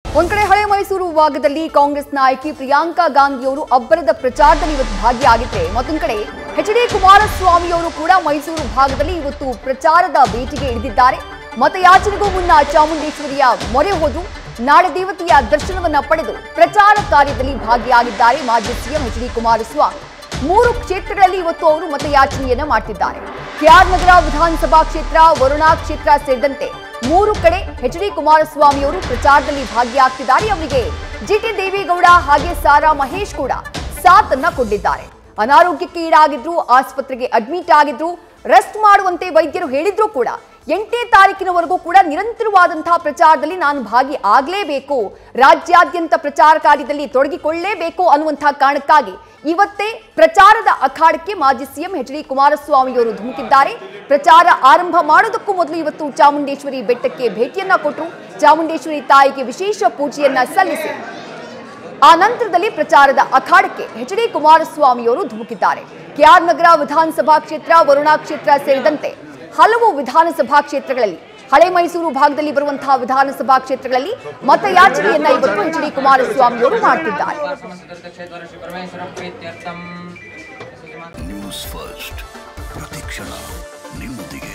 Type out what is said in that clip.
ಒಂದ್ ಕಡೆ ಹಳೆ ಮೈಸೂರು ಭಾಗದಲ್ಲಿ ಕಾಂಗ್ರೆಸ್ ನಾಯಕಿ ಪ್ರಿಯಾಂಕಾ ಗಾಂಧಿಯವರು ಅಬ್ಬರದ ಪ್ರಚಾರದಲ್ಲಿ ಇವತ್ತು ಭಾಗಿಯಾಗಿದ್ರೆ ಮತ್ತೊಂದು ಕಡೆ ಎಚ್ ಡಿ ಕುಮಾರಸ್ವಾಮಿ ಅವರು ಕೂಡ ಮೈಸೂರು ಭಾಗದಲ್ಲಿ ಇವತ್ತು ಪ್ರಚಾರದ ಭೇಟಿಗೆ ಇಳಿದಿದ್ದಾರೆ ಮತಯಾಚನೆಗೂ ಮುನ್ನ ಚಾಮುಂಡೇಶ್ವರಿಯ ಮೊರೆ ಹೋದು ನಾಳೆ ದೇವತೆಯ ದರ್ಶನವನ್ನ ಪಡೆದು ಪ್ರಚಾರ ಕಾರ್ಯದಲ್ಲಿ ಭಾಗಿಯಾಗಿದ್ದಾರೆ ಮಾಜಿ ಸಿಎಂ ಎಚ್ ಡಿ ಕುಮಾರಸ್ವಾಮಿ ಮೂರು ಕ್ಷೇತ್ರಗಳಲ್ಲಿ ಇವತ್ತು ಅವರು ಮತಯಾಚನೆಯನ್ನ ಮಾಡ್ತಿದ್ದಾರೆ ಕೆಆರ್ ನಗರ ವಿಧಾನಸಭಾ ಕ್ಷೇತ್ರ ವರುಣಾ ಕ್ಷೇತ್ರ ಸೇರಿದಂತೆ ಮೂರು ಕಡೆ ಎಚ್ ಡಿ ಕುಮಾರಸ್ವಾಮಿ ಅವರು ಪ್ರಚಾರದಲ್ಲಿ ಭಾಗಿಯಾಗ್ತಿದ್ದಾರೆ ಅವರಿಗೆ ಜಿಟಿ ದೇವೇಗೌಡ ಹಾಗೆ ಸಾರಾ ಮಹೇಶ್ ಕೂಡ ಸಾಥನ್ನ ಕೊಟ್ಟಿದ್ದಾರೆ ಅನಾರೋಗ್ಯಕ್ಕೆ ಈಡಾಗಿದ್ರು ಆಸ್ಪತ್ರೆಗೆ ಅಡ್ಮಿಟ್ ಆಗಿದ್ರು ರೆಸ್ಟ್ ಮಾಡುವಂತೆ ವೈದ್ಯರು ಹೇಳಿದ್ರು ಕೂಡ ಎಂಟನೇ ತಾರೀಕಿನವರೆಗೂ ಕೂಡ ನಿರಂತರವಾದಂತಹ ಪ್ರಚಾರದಲ್ಲಿ ನಾನು ಭಾಗಿ ಆಗ್ಲೇಬೇಕು ರಾಜ್ಯಾದ್ಯಂತ ಪ್ರಚಾರ ಕಾರ್ಯದಲ್ಲಿ ತೊಡಗಿಕೊಳ್ಳಲೇಬೇಕು ಅನ್ನುವಂತಹ ಕಾರಣಕ್ಕಾಗಿ ಇವತ್ತೇ ಪ್ರಚಾರದ ಅಖಾಡಕ್ಕೆ ಮಾಜಿ ಸಿಎಂ ಎಚ್ ಡಿ ಕುಮಾರಸ್ವಾಮಿಯವರು ಧುಮುಕಿದ್ದಾರೆ ಪ್ರಚಾರ ಆರಂಭ ಮಾಡೋದಕ್ಕೂ ಮೊದಲು ಇವತ್ತು ಚಾಮುಂಡೇಶ್ವರಿ ಬೆಟ್ಟಕ್ಕೆ ಭೇಟಿಯನ್ನ ಕೊಟ್ಟರು ಚಾಮುಂಡೇಶ್ವರಿ ತಾಯಿಗೆ ವಿಶೇಷ ಪೂಜೆಯನ್ನ ಸಲ್ಲಿಸಿ ಆ ನಂತರದಲ್ಲಿ ಪ್ರಚಾರದ ಅಖಾಡಕ್ಕೆ ಎಚ್ ಡಿ ಕುಮಾರಸ್ವಾಮಿಯವರು ಧುಮುಕಿದ್ದಾರೆ ಕೆಆರ್ ನಗರ ವಿಧಾನಸಭಾ ಕ್ಷೇತ್ರ ವರುಣಾ ಕ್ಷೇತ್ರ ಸೇರಿದಂತೆ ಹಲವು ವಿಧಾನಸಭಾ ಕ್ಷೇತ್ರಗಳಲ್ಲಿ ಹಳೆ ಮೈಸೂರು ಭಾಗದಲ್ಲಿ ಬರುವಂತಹ ವಿಧಾನಸಭಾ ಕ್ಷೇತ್ರಗಳಲ್ಲಿ ಮತಯಾಚನೆಯನ್ನ ಇವತ್ತು ಎಚ್ ಡಿ ಕುಮಾರಸ್ವಾಮಿಯವರು ಮಾಡ್ತಿದ್ದಾರೆ ಕ್ಷೇತ್ರ ಶ್ರೀ ಪರಮೇಶ್ವರ ಪ್ರೀತ್ಯರ್ಥಂ ನ್ಯೂಸ್ ಫಸ್ಟ್ ಪ್ರತಿಕ್ಷಣ ನಿಮ್ಮೊಂದಿಗೆ